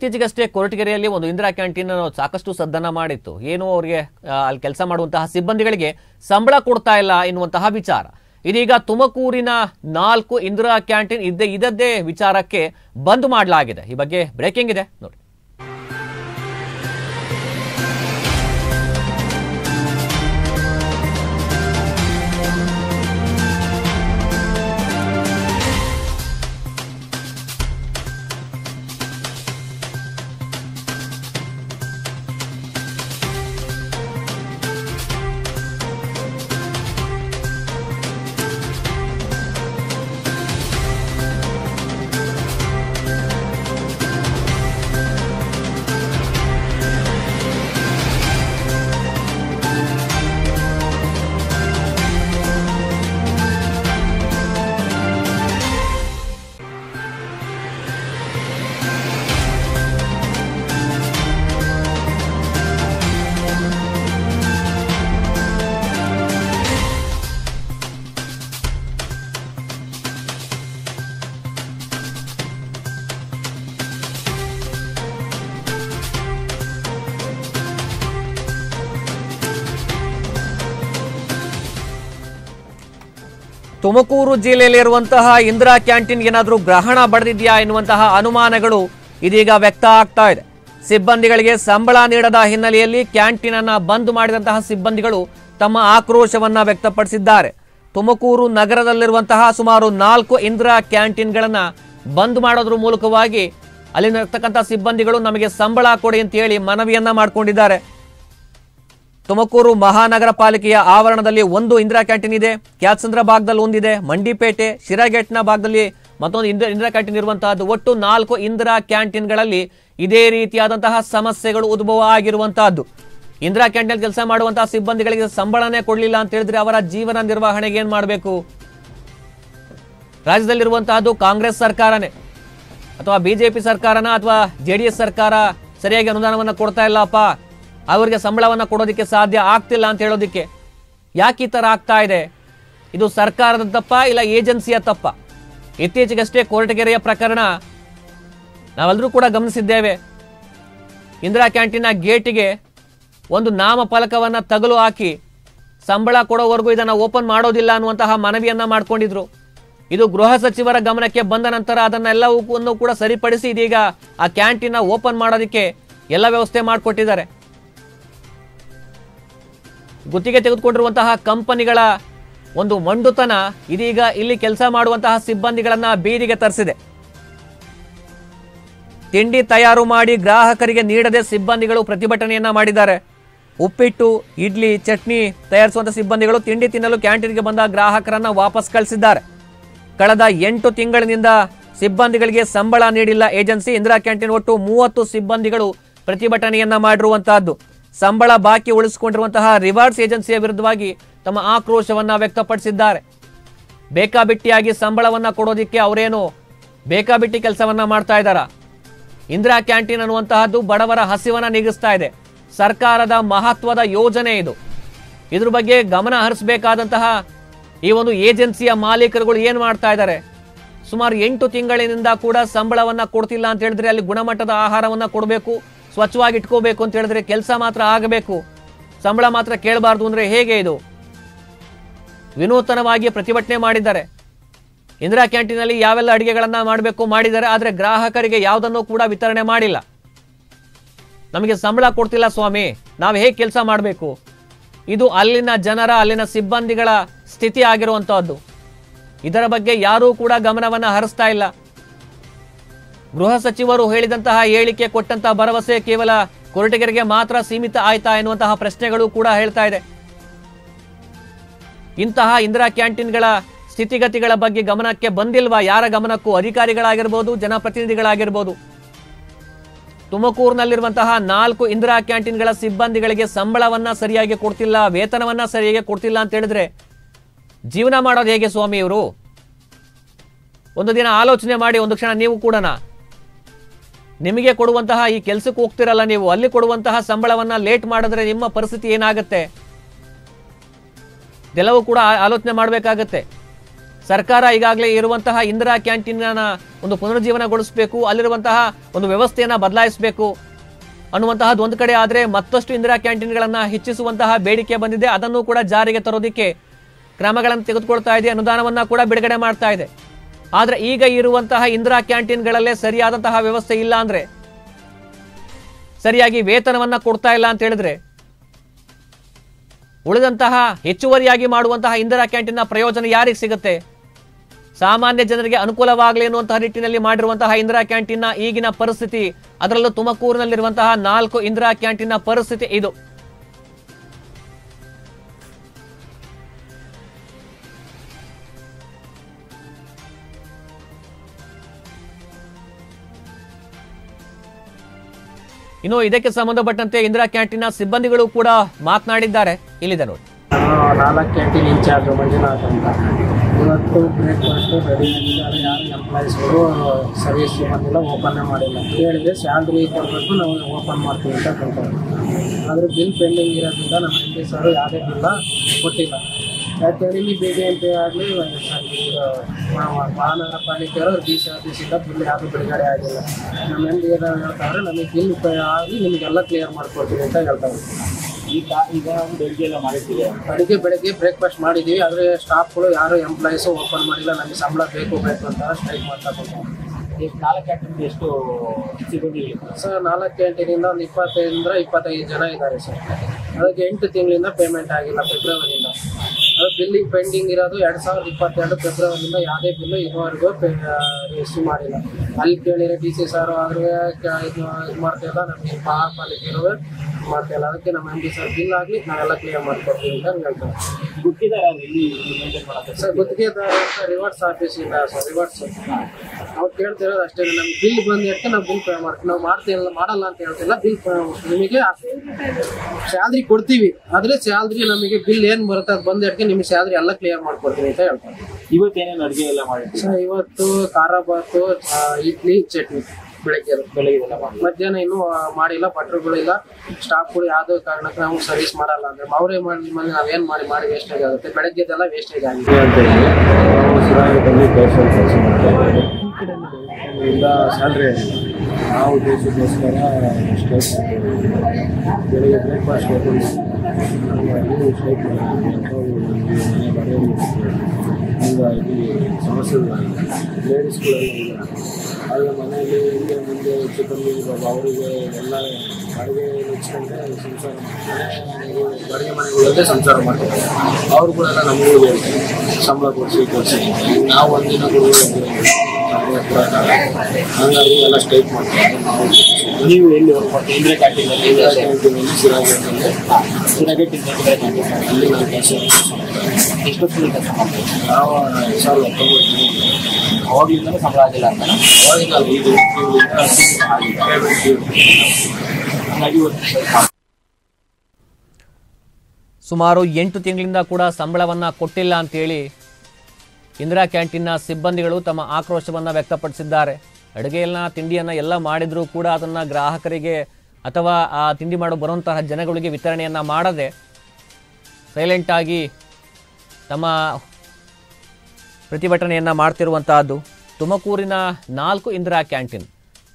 ಇತ್ತೀಚೆಗಷ್ಟೇ ಕೊರಟಗೆರೆಯಲ್ಲಿ ಒಂದು ಇಂದಿರಾ ಕ್ಯಾಂಟೀನ್ ಅನ್ನೋ ಸಾಕಷ್ಟು ಸದ್ದನ್ನ ಮಾಡಿತ್ತು ಏನು ಅವರಿಗೆ ಆ, ಅಲ್ಲಿ ಕೆಲಸ ಮಾಡುವಂತಹ ಸಿಬ್ಬಂದಿಗಳಿಗೆ ಸಂಬಳ ಕೊಡ್ತಾ ಇಲ್ಲ ಎನ್ನುವಂತಹ ವಿಚಾರ ಇದೀಗ ತುಮಕೂರಿನ ನಾಲ್ಕು ಇಂದಿರಾ ಕ್ಯಾಂಟೀನ್ ಇದ್ದೇ ಇದದ್ದೇ ವಿಚಾರಕ್ಕೆ ಬಂದ್ ಮಾಡಲಾಗಿದೆ ಈ ಬಗ್ಗೆ ಬ್ರೇಕಿಂಗ್ ಇದೆ ನೋಡಿ ತುಮಕೂರು ಜಿಲ್ಲೆಯಲ್ಲಿರುವಂತಹ ಇಂದಿರಾ ಕ್ಯಾಂಟೀನ್ ಏನಾದರೂ ಗ್ರಹಣ ಬಡದಿದೆಯಾ ಎನ್ನುವಂತಹ ಅನುಮಾನಗಳು ಇದೀಗ ವ್ಯಕ್ತ ಆಗ್ತಾ ಇದೆ ಸಿಬ್ಬಂದಿಗಳಿಗೆ ಸಂಬಳ ನೀಡದ ಹಿನ್ನೆಲೆಯಲ್ಲಿ ಕ್ಯಾಂಟೀನ್ ಅನ್ನ ಬಂದ್ ಮಾಡಿದಂತಹ ಸಿಬ್ಬಂದಿಗಳು ತಮ್ಮ ಆಕ್ರೋಶವನ್ನ ವ್ಯಕ್ತಪಡಿಸಿದ್ದಾರೆ ತುಮಕೂರು ನಗರದಲ್ಲಿರುವಂತಹ ಸುಮಾರು ನಾಲ್ಕು ಇಂದಿರಾ ಕ್ಯಾಂಟೀನ್ಗಳನ್ನ ಬಂದ್ ಮಾಡೋದ್ರ ಮೂಲಕವಾಗಿ ಅಲ್ಲಿರ್ತಕ್ಕಂಥ ಸಿಬ್ಬಂದಿಗಳು ನಮಗೆ ಸಂಬಳ ಕೊಡಿ ಅಂತ ಹೇಳಿ ಮನವಿಯನ್ನ ಮಾಡಿಕೊಂಡಿದ್ದಾರೆ ತುಮಕೂರು ಮಹಾನಗರ ಪಾಲಿಕೆಯ ಆವರಣದಲ್ಲಿ ಒಂದು ಇಂದಿರಾ ಕ್ಯಾಂಟೀನ್ ಇದೆ ಕ್ಯಾತ್ಸಂದ್ರ ಭಾಗದಲ್ಲಿ ಒಂದಿದೆ ಮಂಡಿಪೇಟೆ ಶಿರಾಗೇಟ್ನ ಭಾಗದಲ್ಲಿ ಮತ್ತೊಂದು ಇಂದಿರಾ ಇಂದಿರಾ ಕ್ಯಾಂಟೀನ್ ಇರುವಂತಹದ್ದು ಒಟ್ಟು ನಾಲ್ಕು ಇಂದಿರಾ ಕ್ಯಾಂಟೀನ್ಗಳಲ್ಲಿ ಇದೇ ರೀತಿಯಾದಂತಹ ಸಮಸ್ಯೆಗಳು ಉದ್ಭವ ಆಗಿರುವಂತಹದ್ದು ಇಂದಿರಾ ಕ್ಯಾಂಟೀನ್ ಕೆಲಸ ಮಾಡುವಂತಹ ಸಿಬ್ಬಂದಿಗಳಿಗೆ ಸಂಬಳನೇ ಕೊಡಲಿಲ್ಲ ಅಂತ ಹೇಳಿದ್ರೆ ಅವರ ಜೀವನ ನಿರ್ವಹಣೆಗೆ ಏನ್ ಮಾಡಬೇಕು ರಾಜ್ಯದಲ್ಲಿರುವಂತಹದ್ದು ಕಾಂಗ್ರೆಸ್ ಸರ್ಕಾರನೇ ಅಥವಾ ಬಿಜೆಪಿ ಸರ್ಕಾರನ ಅಥವಾ ಜೆ ಡಿ ಎಸ್ ಸರ್ಕಾರ ಸರಿಯಾಗಿ ಅನುದಾನವನ್ನು ಕೊಡ್ತಾ ಇಲ್ಲಪ್ಪ ಅವರಿಗೆ ಸಂಬಳವನ್ನು ಕೊಡೋದಕ್ಕೆ ಸಾಧ್ಯ ಆಗ್ತಿಲ್ಲ ಅಂತ ಹೇಳೋದಕ್ಕೆ ಯಾಕೆ ಈ ಥರ ಆಗ್ತಾ ಇದೆ ಇದು ಸರ್ಕಾರದ ತಪ್ಪ ಇಲ್ಲ ಏಜೆನ್ಸಿಯ ತಪ್ಪ ಇತ್ತೀಚೆಗಷ್ಟೇ ಕೊರಟಗೆರೆಯ ಪ್ರಕರಣ ನಾವೆಲ್ಲರೂ ಕೂಡ ಗಮನಿಸಿದ್ದೇವೆ ಇಂದಿರಾ ಕ್ಯಾಂಟೀನ್ನ ಗೇಟಿಗೆ ಒಂದು ನಾಮಫಲಕವನ್ನು ತಗಲು ಹಾಕಿ ಸಂಬಳ ಕೊಡೋವರೆಗೂ ಇದನ್ನು ಓಪನ್ ಮಾಡೋದಿಲ್ಲ ಅನ್ನುವಂತಹ ಮನವಿಯನ್ನ ಮಾಡಿಕೊಂಡಿದ್ರು ಇದು ಗೃಹ ಸಚಿವರ ಗಮನಕ್ಕೆ ಬಂದ ನಂತರ ಅದನ್ನೆಲ್ಲವನ್ನೂ ಕೂಡ ಸರಿಪಡಿಸಿ ಇದೀಗ ಆ ಕ್ಯಾಂಟೀನ್ ಓಪನ್ ಮಾಡೋದಕ್ಕೆ ಎಲ್ಲ ವ್ಯವಸ್ಥೆ ಮಾಡಿಕೊಟ್ಟಿದ್ದಾರೆ ಗುತ್ತಿಗೆ ತೆಗೆದುಕೊಂಡಿರುವಂತಹ ಕಂಪನಿಗಳ ಒಂದು ಮಂಡುತನ ಇದೀಗ ಇಲ್ಲಿ ಕೆಲಸ ಮಾಡುವಂತಹ ಸಿಬ್ಬಂದಿಗಳನ್ನ ಬೀದಿಗೆ ತರಿಸಿದೆ ತಿಂಡಿ ತಯಾರು ಮಾಡಿ ಗ್ರಾಹಕರಿಗೆ ನೀಡದೆ ಸಿಬ್ಬಂದಿಗಳು ಪ್ರತಿಭಟನೆಯನ್ನ ಮಾಡಿದ್ದಾರೆ ಉಪ್ಪಿಟ್ಟು ಇಡ್ಲಿ ಚಟ್ನಿ ತಯಾರಿಸುವಂತ ಸಿಬ್ಬಂದಿಗಳು ತಿಂಡಿ ತಿನ್ನಲು ಕ್ಯಾಂಟೀನ್ಗೆ ಬಂದ ಗ್ರಾಹಕರನ್ನ ವಾಪಸ್ ಕಳಿಸಿದ್ದಾರೆ ಕಳೆದ ಎಂಟು ತಿಂಗಳಿನಿಂದ ಸಿಬ್ಬಂದಿಗಳಿಗೆ ಸಂಬಳ ನೀಡಿಲ್ಲ ಏಜೆನ್ಸಿ ಇಂದಿರಾ ಕ್ಯಾಂಟೀನ್ ಒಟ್ಟು ಮೂವತ್ತು ಸಿಬ್ಬಂದಿಗಳು ಪ್ರತಿಭಟನೆಯನ್ನ ಮಾಡಿರುವಂತಹದ್ದು ಸಂಬಳ ಬಾಕಿ ಉಳಿಸಿಕೊಂಡಿರುವಂತಹ ರಿವಾರ್ಡ್ಸ್ ಏಜೆನ್ಸಿಯ ವಿರುದ್ಧವಾಗಿ ತಮ್ಮ ಆಕ್ರೋಶವನ್ನ ವ್ಯಕ್ತಪಡಿಸಿದ್ದಾರೆ ಬೇಕಾಬಿಟ್ಟಿಯಾಗಿ ಸಂಬಳವನ್ನ ಕೊಡೋದಿಕ್ಕೆ ಅವರೇನು ಬೇಕಾಬಿಟ್ಟಿ ಕೆಲಸವನ್ನ ಮಾಡ್ತಾ ಇದ್ದಾರ ಇಂದಿರಾ ಕ್ಯಾಂಟೀನ್ ಅನ್ನುವಂತಹದ್ದು ಬಡವರ ಹಸಿವನ್ನ ನೀಗಿಸ್ತಾ ಇದೆ ಸರ್ಕಾರದ ಮಹತ್ವದ ಯೋಜನೆ ಇದು ಇದ್ರ ಬಗ್ಗೆ ಗಮನ ಹರಿಸಬೇಕಾದಂತಹ ಈ ಒಂದು ಏಜೆನ್ಸಿಯ ಮಾಲೀಕರುಗಳು ಏನು ಮಾಡ್ತಾ ಇದ್ದಾರೆ ಸುಮಾರು ಎಂಟು ತಿಂಗಳಿನಿಂದ ಕೂಡ ಸಂಬಳವನ್ನ ಕೊಡ್ತಿಲ್ಲ ಅಂತ ಹೇಳಿದ್ರೆ ಅಲ್ಲಿ ಗುಣಮಟ್ಟದ ಆಹಾರವನ್ನ ಕೊಡಬೇಕು ಸ್ವಚ್ಛವಾಗಿ ಇಟ್ಕೋಬೇಕು ಅಂತ ಹೇಳಿದ್ರೆ ಕೆಲಸ ಮಾತ್ರ ಆಗಬೇಕು ಸಂಬಳ ಮಾತ್ರ ಕೇಳಬಾರ್ದು ಅಂದ್ರೆ ಹೇಗೆ ಇದು ವಿನೂತನವಾಗಿ ಪ್ರತಿಭಟನೆ ಮಾಡಿದ್ದಾರೆ ಇಂದಿರಾ ಕ್ಯಾಂಟೀನಲ್ಲಿ ಯಾವೆಲ್ಲ ಅಡಿಗೆಗಳನ್ನ ಮಾಡಬೇಕು ಮಾಡಿದ್ದಾರೆ ಆದರೆ ಗ್ರಾಹಕರಿಗೆ ಯಾವುದನ್ನು ಕೂಡ ವಿತರಣೆ ಮಾಡಿಲ್ಲ ನಮಗೆ ಸಂಬಳ ಕೊಡ್ತಿಲ್ಲ ಸ್ವಾಮಿ ನಾವು ಹೇಗೆ ಕೆಲಸ ಮಾಡಬೇಕು ಇದು ಅಲ್ಲಿನ ಜನರ ಅಲ್ಲಿನ ಸಿಬ್ಬಂದಿಗಳ ಸ್ಥಿತಿ ಆಗಿರುವಂತಹದ್ದು ಇದರ ಬಗ್ಗೆ ಯಾರೂ ಕೂಡ ಗಮನವನ್ನು ಹರಿಸ್ತಾ ಇಲ್ಲ ಗೃಹ ಸಚಿವರು ಹೇಳಿದಂತಹ ಹೇಳಿಕೆ ಕೊಟ್ಟಂತಹ ಭರವಸೆ ಕೇವಲ ಕೊರಟಗೆರೆಗೆ ಮಾತ್ರ ಸೀಮಿತ ಆಯ್ತಾ ಎನ್ನುವಂತಹ ಪ್ರಶ್ನೆಗಳು ಕೂಡ ಹೇಳ್ತಾ ಇದೆ ಇಂತಹ ಇಂದಿರಾ ಕ್ಯಾಂಟೀನ್ಗಳ ಸ್ಥಿತಿಗತಿಗಳ ಬಗ್ಗೆ ಗಮನಕ್ಕೆ ಬಂದಿಲ್ವಾ ಯಾರ ಗಮನಕ್ಕೂ ಅಧಿಕಾರಿಗಳಾಗಿರ್ಬೋದು ಜನಪ್ರತಿನಿಧಿಗಳಾಗಿರ್ಬೋದು ತುಮಕೂರಿನಲ್ಲಿರುವಂತಹ ನಾಲ್ಕು ಇಂದಿರಾ ಕ್ಯಾಂಟೀನ್ಗಳ ಸಿಬ್ಬಂದಿಗಳಿಗೆ ಸಂಬಳವನ್ನ ಸರಿಯಾಗಿ ಕೊಡ್ತಿಲ್ಲ ವೇತನವನ್ನ ಸರಿಯಾಗಿ ಕೊಡ್ತಿಲ್ಲ ಅಂತ ಹೇಳಿದ್ರೆ ಜೀವನ ಮಾಡೋದು ಹೇಗೆ ಸ್ವಾಮಿ ಇವರು ಒಂದು ದಿನ ಆಲೋಚನೆ ಮಾಡಿ ಒಂದು ಕ್ಷಣ ನೀವು ಕೂಡ ನಿಮಗೆ ಕೊಡುವಂತಹ ಈ ಕೆಲಸಕ್ಕೆ ಹೋಗ್ತಿರಲ್ಲ ನೀವು ಅಲ್ಲಿ ಕೊಡುವಂತಹ ಸಂಬಳವನ್ನ ಲೇಟ್ ಮಾಡಿದ್ರೆ ನಿಮ್ಮ ಪರಿಸ್ಥಿತಿ ಏನಾಗುತ್ತೆ ಇದೆಲ್ಲವೂ ಕೂಡ ಆ- ಆಲೋಚನೆ ಮಾಡಬೇಕಾಗತ್ತೆ ಸರ್ಕಾರ ಈಗಾಗಲೇ ಇರುವಂತಹ ಇಂದಿರಾ ಕ್ಯಾಂಟೀನ್ನ ಒಂದು ಪುನರುಜ್ಜೀವನಗೊಳಿಸಬೇಕು ಅಲ್ಲಿರುವಂತಹ ಒಂದು ವ್ಯವಸ್ಥೆಯನ್ನು ಬದಲಾಯಿಸಬೇಕು ಅನ್ನುವಂತಹದ್ದು ಒಂದು ಕಡೆ ಆದರೆ ಮತ್ತಷ್ಟು ಇಂದಿರಾ ಕ್ಯಾಂಟೀನ್ಗಳನ್ನು ಹೆಚ್ಚಿಸುವಂತಹ ಬೇಡಿಕೆ ಬಂದಿದೆ ಅದನ್ನು ಕೂಡ ಜಾರಿಗೆ ತರೋದಕ್ಕೆ ಕ್ರಮಗಳನ್ನು ತೆಗೆದುಕೊಳ್ತಾ ಇದೆ ಅನುದಾನವನ್ನು ಕೂಡ ಬಿಡುಗಡೆ ಮಾಡ್ತಾ ಇದೆ ಆದರೆ ಈಗ ಇರುವಂತಹ ಇಂದಿರಾ ಕ್ಯಾಂಟೀನ್ಗಳಲ್ಲೇ ಸರಿಯಾದಂತಹ ವ್ಯವಸ್ಥೆ ಇಲ್ಲ ಅಂದ್ರೆ ಸರಿಯಾಗಿ ವೇತನವನ್ನ ಕೊಡ್ತಾ ಇಲ್ಲ ಅಂತ ಹೇಳಿದ್ರೆ ಉಳಿದಂತಹ ಹೆಚ್ಚುವರಿಯಾಗಿ ಮಾಡುವಂತಹ ಇಂದಿರಾ ಕ್ಯಾಂಟೀನ್ನ ಪ್ರಯೋಜನ ಯಾರಿಗೆ ಸಿಗುತ್ತೆ ಸಾಮಾನ್ಯ ಜನರಿಗೆ ಅನುಕೂಲವಾಗಲಿ ಎನ್ನುವಂತಹ ನಿಟ್ಟಿನಲ್ಲಿ ಮಾಡಿರುವಂತಹ ಇಂದಿರಾ ಕ್ಯಾಂಟೀನ್ನ ಈಗಿನ ಪರಿಸ್ಥಿತಿ ಅದರಲ್ಲೂ ತುಮಕೂರಿನಲ್ಲಿರುವಂತಹ ನಾಲ್ಕು ಇಂದಿರಾ ಕ್ಯಾಂಟೀನ್ನ ಪರಿಸ್ಥಿತಿ ಇದು ಇನ್ನು ಇದಕ್ಕೆ ಸಂಬಂಧಪಟ್ಟಂತೆ ಇಂದಿರಾ ಕ್ಯಾಂಟೀನ್ನ ಸಿಬ್ಬಂದಿಗಳು ಕೂಡ ಮಾತನಾಡಿದ್ದಾರೆ ಇಲ್ಲಿದೆ ನೋಡಿ ನಾನು ನಾಲ್ಕು ಕ್ಯಾಂಟೀನ್ ಇನ್ಚಾರ್ಜ್ ಮಂಜುನಾಥ್ ಅಂತ ಇವತ್ತು ಬ್ರೇಕ್ಫಾಸ್ಟು ರೆಡಿ ಆಗಿದ್ದಾರೆ ಯಾರು ಎಂಪ್ಲಾಯೀಸ್ಗಳು ಸರ್ವಿಸ್ ಬಂದಿಲ್ಲ ಓಪನ್ನೇ ಮಾಡಿಲ್ಲ ಕೇಳಿದ್ರೆ ಸ್ಯಾಲ್ರಿ ಕೊಡಬೇಕು ನಾವು ಓಪನ್ ಮಾಡ್ತೀವಿ ಅಂತ ಕೊಡ್ತಾರೆ ಆದರೆ ಬಿಲ್ ಪೆಂಡಿಂಗ್ ಇರೋದ್ರಿಂದ ನಮ್ಮ ಎಂ ಪಿ ಸರ್ ಯಾವುದೇ ಬಿಲ್ಲ ಕೊಟ್ಟಿಲ್ಲ ಯಾಕಂದ್ರೆ ಇಲ್ಲಿ ಬಿ ಬಿ ಎಂ ಪಿ ಆಗಲಿ ಮಹಾನಗರ ಪಾಲಿಕೆಯವರು ಡಿ ಸಿ ಆಫೀಸಿಂದ ಬಿಲ್ ಯಾವುದು ಬಿಡುಗಡೆ ಆಗಿಲ್ಲ ನಮ್ಮ ಎಂ ಪಿ ಏನೋ ಹೇಳ್ತಾರೆ ನಮಗೆ ಬಿಲ್ ಆಗಲಿ ನಿಮಗೆಲ್ಲ ಕ್ಲಿಯರ್ ಮಾಡ್ಕೊಡ್ತೀವಿ ಅಂತ ಹೇಳ್ತಾರೆ ಈಗ ಈಗ ಬೆಳಿಗ್ಗೆ ಎಲ್ಲ ಮಾಡಿದ್ದೀವಿ ಅಡುಗೆ ಬೆಳಗ್ಗೆ ಬ್ರೇಕ್ಫಾಸ್ಟ್ ಮಾಡಿದ್ದೀವಿ ಆದರೆ ಸ್ಟಾಫ್ಗಳು ಯಾರು ಎಂಪ್ಲಾಯೀಸು ಓಪನ್ ಮಾಡಿಲ್ಲ ನಮಗೆ ಸಂಬಳ ಬೇಕು ಬೇಕು ಅಂತ ಸ್ಟ್ರೈಕ್ ಮಾಡ್ತಾ ಕೂತ್ಕೊಂಡು. ಎಷ್ಟು ನಾಲ್ಕು ಕ್ಯಾಂಟೀನ್ಗೆ ಎಷ್ಟು ಸಿಬ್ಬಂದಿ ಸರ್ ನಾಲ್ಕು ಕ್ಯಾಂಟೀನಿಂದ ಒಂದು ಇಪ್ಪತ್ತೈದರಿಂದ ಇಪ್ಪತ್ತೈದು ಜನ ಇದ್ದಾರೆ ಸರ್ ಅದಕ್ಕೆ ಎಂಟು ತಿಂಗಳಿಂದ ಪೇಮೆಂಟ್ ಆಗಿಲ್ಲ ಫೆಬ್ರವರಿಯಿಂದ ಅದು ಬಿಲ್ಲಿಂಗ್ ಪೆಂಡಿಂಗ್ ಇರೋದು ಎರಡು ಸಾವಿರದ ಇಪ್ಪತ್ತೆರಡು ಫೆಬ್ರವರಿಯಿಂದ ಯಾವುದೇ ಬಿಲ್ಲು ಇದುವರೆಗೂ ರಿಸೀವ್ ಮಾಡಿಲ್ಲ ಅಲ್ಲಿ ಕೇಳಿದ್ರೆ ಡಿ ಸಿ ಸರ್ ಆದ್ರೆ ಕ- ಇದು ಇದು ಮಾಡ್ತಿಲ್ಲ ನಮಗೆ ಮಹಾಪಾಲಿಕೆಯವರು ಮಾಡ್ತಿಲ್ಲ ಅದಕ್ಕೆ ನಮ್ಮ ಎಂ ಡಿ ಸರ್ ಬಿಲ್ ಆಗಲಿ ನಾವೆಲ್ಲ ಕ್ಲಿಯರ್ ಮಾಡ್ಕೊಡ್ತೀವಿ ಅಂತ ಹೇಳ್ತಾರೆ ಗೊತ್ತಿದ್ದಾರೆ ಅದು ಇಲ್ಲಿ ಮೇಂಟೈನ್ ಮಾಡೋಕ್ಕೆ ಸರ್ ಗುತ್ತಿಗೆದಾರ ಅಂತ ರಿವರ್ಸ್ ಆಫೀಸ್ ಇಲ್ಲ ಸರ್ ರಿವರ್ಸ್ ನಾವು ಕೇಳ್ತಿರೋದು ಅಷ್ಟೇ ನಮ್ಗೆ ಬಿಲ್ ಬಂದು ಇಟ್ಟು ನಾವು ಬಿಲ್ ಪೇ ಮಾಡ್ತೀವಿ ನಾವು ಮಾಡ್ತಿಲ್ಲ ಮಾಡಲ್ಲ ಅಂತ ಹೇಳ್ತಿಲ್ಲ ಬಿಲ್ ನಿಮಗೆ ಸ್ಯಾಲ್ರಿ ಕೊಡ್ತೀವಿ ಆದರೆ ಸ್ಯಾಲ್ರಿ ನಮಗೆ ಬಿಲ್ ಏನು ಬರುತ್ತೆ ಅದು ಬಂದು ಇಟ್ಕೆ ನಿಮಗೆ ಸ್ಯಾಲ್ರಿ ಎಲ್ಲ ಕ್ಲಿಯರ್ ಮಾಡ್ಕೊಡ್ತೀವಿ ಅಂತ ಹೇಳ್ತಾರೆ ಇವತ್ತೇನೇನು ಅಡುಗೆ ಎಲ್ಲ ಮಾಡಿದ್ದೀವಿ ಸರ್ ಇವತ್ತು ಖಾರ ಬಾತು ಆ, ಇಡ್ಲಿ ಚಟ್ನಿ ಬೆಳಗ್ಗೆ ಬೆಳಗ್ಗೆ ಎಲ್ಲ ಮಾಡಿ ಮಧ್ಯಾಹ್ನ ಇನ್ನೂ ಆ, ಮಾಡಿಲ್ಲ ಭಟ್ರುಗಳಿಲ್ಲ ಸ್ಟಾಫ್ಗಳು ಯಾವುದೇ ಕಾರಣಕ್ಕೆ ನಾವು ಸರ್ವಿಸ್ ಮಾಡಲ್ಲ ಅಂದ್ರೆ ಅವರೇ ಮಾಡಿ ನಿಮ್ಮಲ್ಲಿ ನಾವೇನು ಮಾಡಿ ಮಾಡಿ ವೇಸ್ಟೇಜ್ ಆಗುತ್ತೆ ಬೆಳಗ್ಗೆದೆಲ್ಲ ವೇಸ್ಟೇಜ್ ಆಗಿದೆ ಅಂತ ಹೇಳಿ ನಾವು ಶಿರಾಗದಲ್ಲಿ ಕೆಲಸ ಕೆಲಸ ಮಾಡ್ತಾ ಇದ್ದೀವಿ ಇಂದ ಸ್ಯಾಲ್ರಿ ನಾವು ದೇಶಕ್ಕೋಸ್ಕರ ಸ್ಟ್ರೈಕ್ ಮಾಡ್ತೀವಿ ಬೆಳಿಗ್ಗೆ ಬ್ರೇಕ್ಫಾಸ್ಟ್ ಕೊಟ್ಟು ಹಾಗಾಗಿ ಸ್ಟ್ರೈಕ್ ಮನೆ ಬರೆಯೋದು ಹೀಗಾಗಿ ಸಮಸ್ಯೆಗಳಾಗಿದೆ ಲೇಡೀಸ್ಗಳೆಲ್ಲ ಇಲ್ಲ ಆದರೆ ಮನೆಯಲ್ಲಿ ಹಿಂದೆ ಮುಂದೆ ಹೆಚ್ಚು ಕಮ್ಮಿ ಇವಾಗ ಅವರಿಗೆ ಎಲ್ಲ ಅಡುಗೆ ನೆಚ್ಕೊಂಡೆ ಸಂಸಾರ ಮನೆ ಅಡುಗೆ ಮನೆಗಳಲ್ಲೇ ಸಂಸಾರ ಮಾಡ್ತಾರೆ ಅವ್ರುಗಳೆಲ್ಲ ನಮಗೂ ಹೇಳ್ತಾರೆ ಸಂಬಳ ಕೊಡಿಸಿ ಕೊಡಿಸಿ ನಾವು ಒಂದಿನ ಕೊಡುವುದು ಹಂಗಾಗಿ ಎಲ್ಲ ಸ್ಟ್ರೈಕ್ ಮಾಡ್ತಾರೆ ನಾವು ನೀವು ಎಲ್ಲಿ ವರ್ಕ್ ಮಾಡ್ತೀವಿ ಇಂದಿರಾ ಕ್ಯಾಂಟೀನಲ್ಲಿ ಕ್ಯಾಂಟೀನಲ್ಲಿ ಸಿರಾಗಟ್ಟಲ್ಲಿ ಸಿರಾಗಟ್ಟಿ ಇಂದಿರಾ ಕ್ಯಾಂಟೀನ್ ಅಲ್ಲಿ ನಾವು ಕೆಲಸ ಎಷ್ಟು ವರ್ಷದಿಂದ ಕೆಲಸ ಮಾಡ್ತೀವಿ ನಾವು ಎರಡು ಸಾವಿರದ ಹತ್ತೊಂಬತ್ತು ಅವಾಗ್ಲಿಂದಲೂ ಸಂಬಳ ಆಗಿಲ್ಲ ಅಂತ ಅವಾಗಿಂದ ಐದು ತಿಂಗಳಿಂದ ಆಗಿದೆ ಹಾಗಾಗಿ ಇವತ್ತು strike ಮಾಡ್ತೀವಿ. ಸುಮಾರು ಎಂಟು ತಿಂಗಳಿಂದ ಕೂಡ ಸಂಬಳವನ್ನು ಕೊಟ್ಟಿಲ್ಲ ಅಂತೇಳಿ ಇಂದಿರಾ ಕ್ಯಾಂಟೀನ್ನ ಸಿಬ್ಬಂದಿಗಳು ತಮ್ಮ ಆಕ್ರೋಶವನ್ನು ವ್ಯಕ್ತಪಡಿಸಿದ್ದಾರೆ ಅಡುಗೆಯನ್ನ ತಿಂಡಿಯನ್ನು ಎಲ್ಲ ಮಾಡಿದರೂ ಕೂಡ ಅದನ್ನು ಗ್ರಾಹಕರಿಗೆ ಅಥವಾ ಆ ತಿಂಡಿ ಮಾಡೋ ಬರುವಂತಹ ಜನಗಳಿಗೆ ವಿತರಣೆಯನ್ನು ಮಾಡದೆ ಸೈಲೆಂಟಾಗಿ ತಮ್ಮ ಪ್ರತಿಭಟನೆಯನ್ನು ಮಾಡ್ತಿರುವಂತಹದ್ದು ತುಮಕೂರಿನ ನಾಲ್ಕು ಇಂದಿರಾ ಕ್ಯಾಂಟೀನ್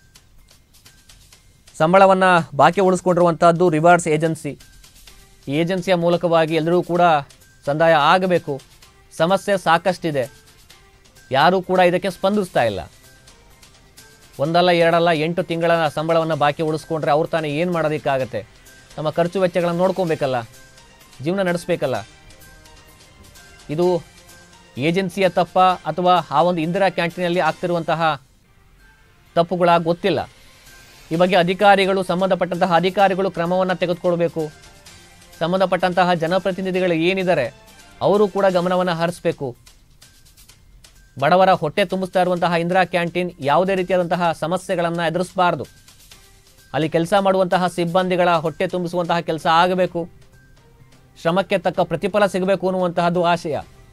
ಸಂಬಳವನ್ನು ಬಾಕಿ ಉಳಿಸ್ಕೊಂಡಿರುವಂತಹದ್ದು ರಿವಾರ್ಡ್ಸ್ ಏಜೆನ್ಸಿ ಈ ಏಜೆನ್ಸಿಯ ಮೂಲಕವಾಗಿ ಎಲ್ಲರೂ ಕೂಡ ಸಂದಾಯ ಆಗಬೇಕು ಸಮಸ್ಯೆ ಸಾಕಷ್ಟಿದೆ ಯಾರೂ ಕೂಡ ಇದಕ್ಕೆ ಸ್ಪಂದಿಸ್ತಾ ಇಲ್ಲ ಒಂದಲ್ಲ ಎರಡಲ್ಲ ಎಂಟು ತಿಂಗಳ ಸಂಬಳವನ್ನು ಬಾಕಿ ಉಳಿಸ್ಕೊಂಡ್ರೆ ಅವ್ರು ತಾನೇ ಏನು ಮಾಡೋದಕ್ಕಾಗತ್ತೆ ನಮ್ಮ ಖರ್ಚು ವೆಚ್ಚಗಳನ್ನು ನೋಡ್ಕೊಬೇಕಲ್ಲ ಜೀವನ ನಡೆಸಬೇಕಲ್ಲ ಇದು ಏಜೆನ್ಸಿಯ ತಪ್ಪ ಅಥವಾ ಆ ಒಂದು ಇಂದಿರಾ ಕ್ಯಾಂಟೀನಲ್ಲಿ ಆಗ್ತಿರುವಂತಹ ತಪ್ಪುಗಳ ಗೊತ್ತಿಲ್ಲ ಈ ಬಗ್ಗೆ ಅಧಿಕಾರಿಗಳು ಸಂಬಂಧಪಟ್ಟಂತಹ ಅಧಿಕಾರಿಗಳು ಕ್ರಮವನ್ನು ತೆಗೆದುಕೊಳ್ಬೇಕು ಸಂಬಂಧಪಟ್ಟಂತಹ ಜನಪ್ರತಿನಿಧಿಗಳು ಏನಿದ್ದಾರೆ ಅವರು ಕೂಡ ಗಮನವನ್ನು ಹರಿಸಬೇಕು ಬಡವರ ಹೊಟ್ಟೆ ತುಂಬಿಸ್ತಾ ಇರುವಂತಹ ಇಂದಿರಾ ಕ್ಯಾಂಟೀನ್ ಯಾವುದೇ ರೀತಿಯಾದಂತಹ ಸಮಸ್ಯೆಗಳನ್ನು ಎದುರಿಸಬಾರ್ದು ಅಲ್ಲಿ ಕೆಲಸ ಮಾಡುವಂತಹ ಸಿಬ್ಬಂದಿಗಳ ಹೊಟ್ಟೆ ತುಂಬಿಸುವಂತಹ ಕೆಲಸ ಆಗಬೇಕು ಶ್ರಮಕ್ಕೆ ತಕ್ಕ ಪ್ರತಿಫಲ ಸಿಗಬೇಕು ಅನ್ನುವಂತಹದ್ದು ಆಶಯ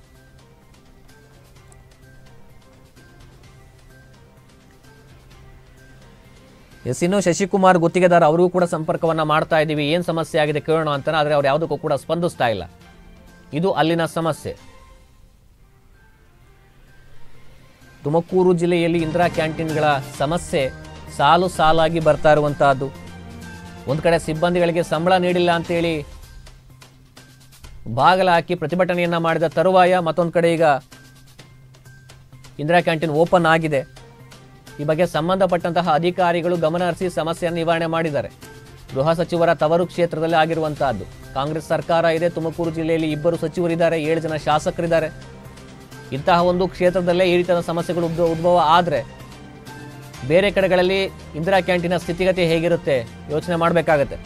ಎಸ್ ಇನ್ನು ಶಶಿಕುಮಾರ್ ಗುತ್ತಿಗೆದಾರ ಅವರಿಗೂ ಕೂಡ ಸಂಪರ್ಕವನ್ನ ಮಾಡ್ತಾ ಇದ್ದೀವಿ ಏನು ಸಮಸ್ಯೆ ಆಗಿದೆ ಕೇಳೋಣ ಅಂತಾನೆ ಆದರೆ ಅವ್ರು ಯಾವುದಕ್ಕೂ ಕೂಡ ಸ್ಪಂದಿಸ್ತಾ ಇಲ್ಲ ಇದು ಅಲ್ಲಿನ ಸಮಸ್ಯೆ ತುಮಕೂರು ಜಿಲ್ಲೆಯಲ್ಲಿ ಇಂದಿರಾ ಕ್ಯಾಂಟೀನ್ಗಳ ಸಮಸ್ಯೆ ಸಾಲು ಸಾಲಾಗಿ ಬರ್ತಾ ಇರುವಂತಹದ್ದು ಒಂದು ಕಡೆ ಸಿಬ್ಬಂದಿಗಳಿಗೆ ಸಂಬಳ ನೀಡಿಲ್ಲ ಅಂತೇಳಿ ಬಾಗಲ ಹಾಕಿ ಪ್ರತಿಭಟನೆಯನ್ನ ಮಾಡಿದ ತರುವಾಯ ಮತ್ತೊಂದು ಕಡೆ ಈಗ ಇಂದಿರಾ ಕ್ಯಾಂಟೀನ್ ಓಪನ್ ಆಗಿದೆ ಈ ಬಗ್ಗೆ ಸಂಬಂಧಪಟ್ಟಂತಹ ಅಧಿಕಾರಿಗಳು ಗಮನ ಹರಿಸಿ ಸಮಸ್ಯೆಯನ್ನು ನಿವಾರಣೆ ಮಾಡಿದ್ದಾರೆ ಗೃಹ ಸಚಿವರ ತವರು ಕ್ಷೇತ್ರದಲ್ಲಿ ಆಗಿರುವಂತಹದ್ದು ಕಾಂಗ್ರೆಸ್ ಸರ್ಕಾರ ಇದೆ ತುಮಕೂರು ಜಿಲ್ಲೆಯಲ್ಲಿ ಇಬ್ಬರು ಸಚಿವರಿದ್ದಾರೆ ಏಳು ಜನ ಶಾಸಕರಿದ್ದಾರೆ ಇಂತಹ ಒಂದು ಕ್ಷೇತ್ರದಲ್ಲೇ ಈ ರೀತಿಯಾದ ಸಮಸ್ಯೆಗಳು ಉದ್ಭವ ಉದ್ಭವ ಆದರೆ ಬೇರೆ ಕಡೆಗಳಲ್ಲಿ ಇಂದಿರಾ ಕ್ಯಾಂಟೀನ ಸ್ಥಿತಿಗತಿ ಹೇಗಿರುತ್ತೆ ಯೋಚನೆ ಮಾಡಬೇಕಾಗತ್ತೆ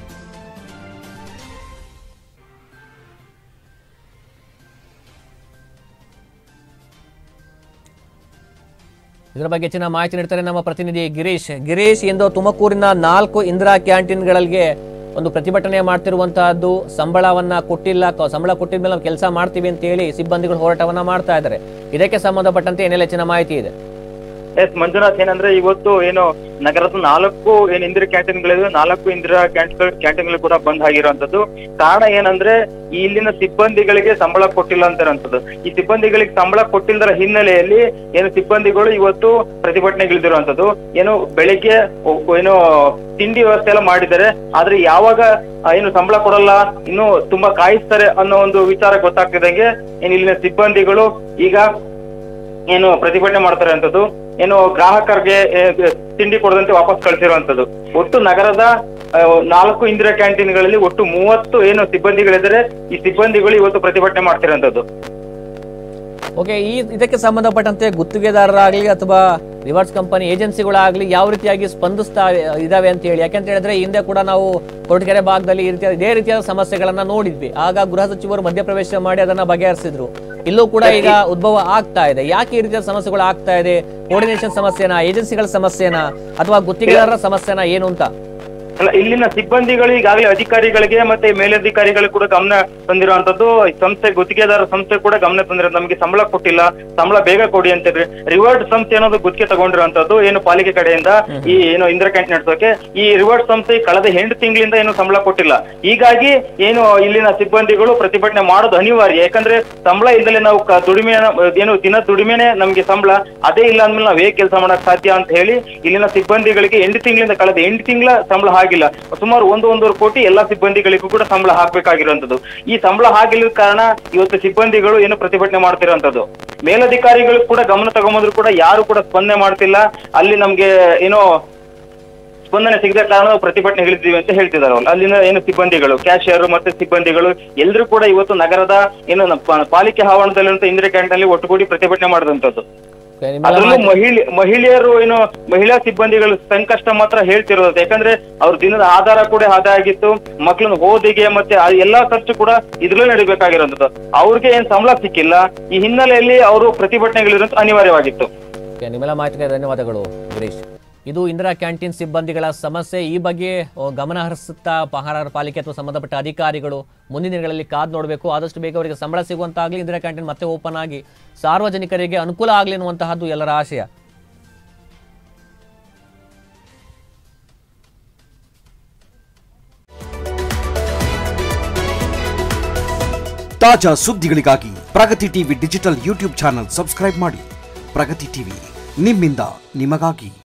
ಇದರ ಬಗ್ಗೆ ಹೆಚ್ಚಿನ ಮಾಹಿತಿ ನೀಡ್ತಾರೆ ನಮ್ಮ ಪ್ರತಿನಿಧಿ ಗಿರೀಶ್ ಗಿರೀಶ್ ಇಂದು ತುಮಕೂರಿನ ನಾಲ್ಕು ಇಂದಿರಾ ಕ್ಯಾಂಟೀನ್ಗಳಿಗೆ ಒಂದು ಪ್ರತಿಭಟನೆ ಮಾಡ್ತಿರುವಂತಹದ್ದು ಸಂಬಳವನ್ನ ಕೊಟ್ಟಿಲ್ಲ ಕ- ಸಂಬಳ ಕೊಟ್ಟಿದ ಮೇಲೆ ನಾವು ಕೆಲಸ ಮಾಡ್ತೀವಿ ಅಂತ ಹೇಳಿ ಸಿಬ್ಬಂದಿಗಳು ಹೋರಾಟವನ್ನ ಮಾಡ್ತಾ ಇದ್ದಾರೆ ಇದಕ್ಕೆ ಸಂಬಂಧಪಟ್ಟಂತೆ ಏನೆಲ್ಲ ಹೆಚ್ಚಿನ ಮಾಹಿತಿ ಇದೆ ಎಸ್ ಮಂಜುನಾಥ್ ಏನಂದ್ರೆ ಇವತ್ತು ಏನು ನಗರದ ನಾಲ್ಕು ಏನ್ ಇಂದಿರಾ ಕ್ಯಾಂಟೀನ್ಗಳಿವೆ ನಾಲ್ಕು ಇಂದಿರಾ ಕ್ಯಾಂಟೀನ್ ಕ್ಯಾಂಟೀನ್ಗಳು ಕೂಡ ಬಂದ್ ಆಗಿರುವಂತದ್ದು ಕಾರಣ ಏನಂದ್ರೆ ಈ ಇಲ್ಲಿನ ಸಿಬ್ಬಂದಿಗಳಿಗೆ ಸಂಬಳ ಕೊಟ್ಟಿಲ್ಲ ಅಂತಾರಂತದ್ದು ಈ ಸಿಬ್ಬಂದಿಗಳಿಗೆ ಸಂಬಳ ಕೊಟ್ಟಿಲ್ಲದರ ಹಿನ್ನೆಲೆಯಲ್ಲಿ ಏನು ಸಿಬ್ಬಂದಿಗಳು ಇವತ್ತು ಪ್ರತಿಭಟನೆಗಿಳಿದಿರುವಂತದ್ದು ಏನು ಬೆಳಿಗ್ಗೆ ಒ- ಏನು ತಿಂಡಿ ವ್ಯವಸ್ಥೆ ಎಲ್ಲ ಮಾಡಿದ್ದಾರೆ ಆದ್ರೆ ಯಾವಾಗ ಆ, ಏನು ಸಂಬಳ ಕೊಡಲ್ಲ ಇನ್ನು ತುಂಬಾ ಕಾಯಿಸ್ತಾರೆ ಅನ್ನೋ ಒಂದು ವಿಚಾರ ಗೊತ್ತಾಗ್ತಿದಂಗೆ ಏನು ಇಲ್ಲಿನ ಸಿಬ್ಬಂದಿಗಳು ಈಗ ಏನು ಪ್ರತಿಭಟನೆ ಮಾಡ್ತಾರೆ ಅಂತದ್ದು ಏನು ಗ್ರಾಹಕರಿಗೆ ಏ, ತಿಂಡಿ ಕೊಡದಂತೆ ವಾಪಸ್ ಕಳಿಸಿರುವಂತದ್ದು ಒಟ್ಟು ನಗರದ ಆ, ನಾಲ್ಕು ಇಂದಿರಾ ಕ್ಯಾಂಟೀನ್ಗಳಲ್ಲಿ ಒಟ್ಟು ಮೂವತ್ತು ಏನು ಸಿಬ್ಬಂದಿಗಳಿದ್ದಾರೆ ಈ ಸಿಬ್ಬಂದಿಗಳು ಇವತ್ತು ಪ್ರತಿಭಟನೆ ಮಾಡ್ತಿರೋಂಥದ್ದು ಓಕೆ ಈ ಇದಕ್ಕೆ ಸಂಬಂಧಪಟ್ಟಂತೆ ಗುತ್ತಿಗೆದಾರರಾಗಲಿ ಅಥವಾ ರಿವರ್ಸ್ ಕಂಪನಿ ಏಜೆನ್ಸಿಗಳಾಗಲಿ ಯಾವ ರೀತಿಯಾಗಿ ಸ್ಪಂದಿಸ್ತಾ ಇದಾವೆ ಅಂತ ಹೇಳಿ ಯಾಕೆಂತ ಹೇಳಿದ್ರೆ ಹಿಂದೆ ಕೂಡ ನಾವು ಕೊರಟಗೆರೆ ಭಾಗದಲ್ಲಿ ಈ ರೀತಿಯ ಇದೇ ರೀತಿಯಾದ ಸಮಸ್ಯೆಗಳನ್ನ ನೋಡಿದ್ವಿ ಆಗ ಗೃಹ ಸಚಿವರು ಮಧ್ಯಪ್ರವೇಶ ಮಾಡಿ ಅದನ್ನ ಬಗೆಹರಿಸಿದ್ರು ಇಲ್ಲೂ ಕೂಡ ಈಗ ಉದ್ಭವ ಆಗ್ತಾ ಇದೆ ಯಾಕೆ ಈ ರೀತಿಯ ಸಮಸ್ಯೆಗಳು ಆಗ್ತಾ ಇದೆ ಕೋರ್ಡಿನೇಷನ್ ಸಮಸ್ಯೆನಾ ಏಜೆನ್ಸಿಗಳ ಸಮಸ್ಯೆನಾ ಅಥವಾ ಗುತ್ತಿಗೆದಾರರ ಸಮಸ್ಯೆನಾ ಏನು ಅಂತ ಅಲ್ಲ ಇಲ್ಲಿನ ಸಿಬ್ಬಂದಿಗಳು ಈಗಾಗಲೇ ಅಧಿಕಾರಿಗಳಿಗೆ ಮತ್ತೆ ಮೇಲಧಿಕಾರಿಗಳಿಗೆ ಕೂಡ ಗಮನ ತಂದಿರುವಂತದ್ದು ಈ ಸಂಸ್ಥೆ ಗುತ್ತಿಗೆದಾರ ಸಂಸ್ಥೆ ಕೂಡ ಗಮನ ತಂದಿರೋ ನಮಗೆ ಸಂಬಳ ಕೊಟ್ಟಿಲ್ಲ ಸಂಬಳ ಬೇಗ ಕೊಡಿ ಅಂತ ರಿವರ್ಡ್ ಸಂಸ್ಥೆ ಅನ್ನೋದು ಗುತ್ತಿಗೆ ತಗೊಂಡಿರುವಂತದ್ದು ಏನು ಪಾಲಿಕೆ ಕಡೆಯಿಂದ ಈ ಏನು ಇಂದಿರಾ ಕ್ಯಾಂಟೀನ್ ನಡೆಸೋಕೆ ಈ ರಿವರ್ಡ್ ಸಂಸ್ಥೆ ಕಳೆದ ಎಂಟು ತಿಂಗಳಿಂದ ಏನು ಸಂಬಳ ಕೊಟ್ಟಿಲ್ಲ ಹೀಗಾಗಿ ಏನು ಇಲ್ಲಿನ ಸಿಬ್ಬಂದಿಗಳು ಪ್ರತಿಭಟನೆ ಮಾಡೋದು ಅನಿವಾರ್ಯ ಯಾಕಂದ್ರೆ ಸಂಬಳ ಇಲ್ಲದೆ ನಾವು ಕ- ದುಡಿಮೆನ ಏನು ದಿನ ದುಡಿಮೆನೆ ನಮ್ಗೆ ಸಂಬಳ ಅದೇ ಇಲ್ಲ ಅಂದ್ಮೇಲೆ ನಾವು ಹೇಗೆ ಕೆಲಸ ಮಾಡಕ್ ಸಾಧ್ಯ ಅಂತ ಹೇಳಿ ಇಲ್ಲಿನ ಸಿಬ್ಬಂದಿಗಳಿಗೆ ಎಂಟು ತಿಂಗಳಿಂದ ಕಳೆದ ಎಂಟು ತಿಂಗಳ ಸಂಬಳ ಆಗಿಲ್ಲ ಸುಮಾರು ಒಂದು ಒಂದೂವರೆ ಕೋಟಿ ಎಲ್ಲಾ ಸಿಬ್ಬಂದಿಗಳಿಗೂ ಕೂಡ ಸಂಬಳ ಹಾಕ್ಬೇಕಾಗಿರುವಂತದ್ದು ಈ ಸಂಬಳ ಆಗಿಲ್ಲದ ಕಾರಣ ಇವತ್ತು ಸಿಬ್ಬಂದಿಗಳು ಏನು ಪ್ರತಿಭಟನೆ ಮಾಡ್ತಿರುವಂತದ್ದು ಮೇಲಧಿಕಾರಿಗಳು ಕೂಡ ಗಮನ ತಗೊಂಬಂದ್ರು ಕೂಡ ಯಾರು ಕೂಡ ಸ್ಪಂದನೆ ಮಾಡ್ತಿಲ್ಲ ಅಲ್ಲಿ ನಮ್ಗೆ ಏನೋ ಸ್ಪಂದನೆ ಸಿಗದ ಕಾರಣ ನಾವು ಪ್ರತಿಭಟನೆ ಇಳಿದ್ದೀವಿ ಅಂತ ಹೇಳ್ತಿದ್ದಾರೆ ಅವ್ರು ಅಲ್ಲಿನ ಏನು ಸಿಬ್ಬಂದಿಗಳು ಕ್ಯಾಶಿಯರ್ ಮತ್ತೆ ಸಿಬ್ಬಂದಿಗಳು ಎಲ್ಲರೂ ಕೂಡ ಇವತ್ತು ನಗರದ ಏನು ನಮ್ಮ ಪಾ- ಪಾಲಿಕೆ ಆವರಣದಲ್ಲಿರುವಂತ ಇಂದಿರಾ ಕ್ಯಾಂಟೀನ್ ಅಲ್ಲಿ ಒಟ್ಟುಗೂಡಿ ಪ್ರತಿಭಟನೆ ಮಾಡಿದಂತದ್ದು Okay, ನಿಮ್ಮೆಲ್ಲ ಅದರಲ್ಲೂ ಮಾಹಿತಿ- ಮಹಿಳೆ ಮಹಿಳೆಯರು ಏನು ಮಹಿಳಾ ಸಿಬ್ಬಂದಿಗಳು ಸಂಕಷ್ಟ ಮಾತ್ರ ಹೇಳ್ತಿರೋದು ಯಾಕಂದ್ರೆ ಅವ್ರ ದಿನದ ಆಧಾರ ಕೂಡ ಆದಾಯ ಆಗಿತ್ತು ಮಕ್ಕಳನ್ನ ಓದಿಗೆ ಮತ್ತೆ ಆ ಎಲ್ಲಾ ಖರ್ಚು ಕೂಡ ಇದ್ರಲ್ಲೇ ನಡಿಬೇಕಾಗಿರೋದು ಅವ್ರಿಗೆ ಏನ್ ಸಂಬಳ ಸಿಕ್ಕಿಲ್ಲ ಈ ಹಿನ್ನೆಲೆಯಲ್ಲಿ ಅವರು ಪ್ರತಿಭಟನೆಗಳಿರೋದು ಅನಿವಾರ್ಯವಾಗಿತ್ತು ಓಕೆ, ನಿಮ್ಮೆಲ್ಲ ಮಾಹಿತಿಗೆ ಧನ್ಯವಾದಗಳು ಗಿರೀಶ್ ಇದು ಇಂದಿರಾ ಕ್ಯಾಂಟೀನ್ ಸಿಬ್ಬಂದಿಗಳ ಸಮಸ್ಯೆ ಈ ಬಗ್ಗೆ ಓ, ಗಮನ ಹರಿಸುತ್ತಾ ಮಹಾನಗರ ಪಾಲಿಕೆ ಅಥವಾ ಸಂಬಂಧಪಟ್ಟ ಅಧಿಕಾರಿಗಳು ಮುಂದಿನ ದಿನಗಳಲ್ಲಿ ಕಾದು ನೋಡಬೇಕು ಆದಷ್ಟು ಬೇಗ ಅವರಿಗೆ ಸಂಬಳ ಸಿಗುವಂತಾಗಲಿ ಇಂದಿರಾ ಕ್ಯಾಂಟೀನ್ ಮತ್ತೆ ಓಪನ್ ಆಗಿ ಸಾರ್ವಜನಿಕರಿಗೆ ಅನುಕೂಲ ಆಗಲಿ ಅನ್ನುವಂತಹದ್ದು ಎಲ್ಲರ ಆಶಯ ತಾಜಾ ಸುದ್ದಿಗಳಿಗಾಗಿ Pragati TV digital YouTube channel subscribe ಮಾಡಿ ಪ್ರಗತಿ ಟಿವಿ ನಿಮ್ಮಿಂದ ನಿಮಗಾಗಿ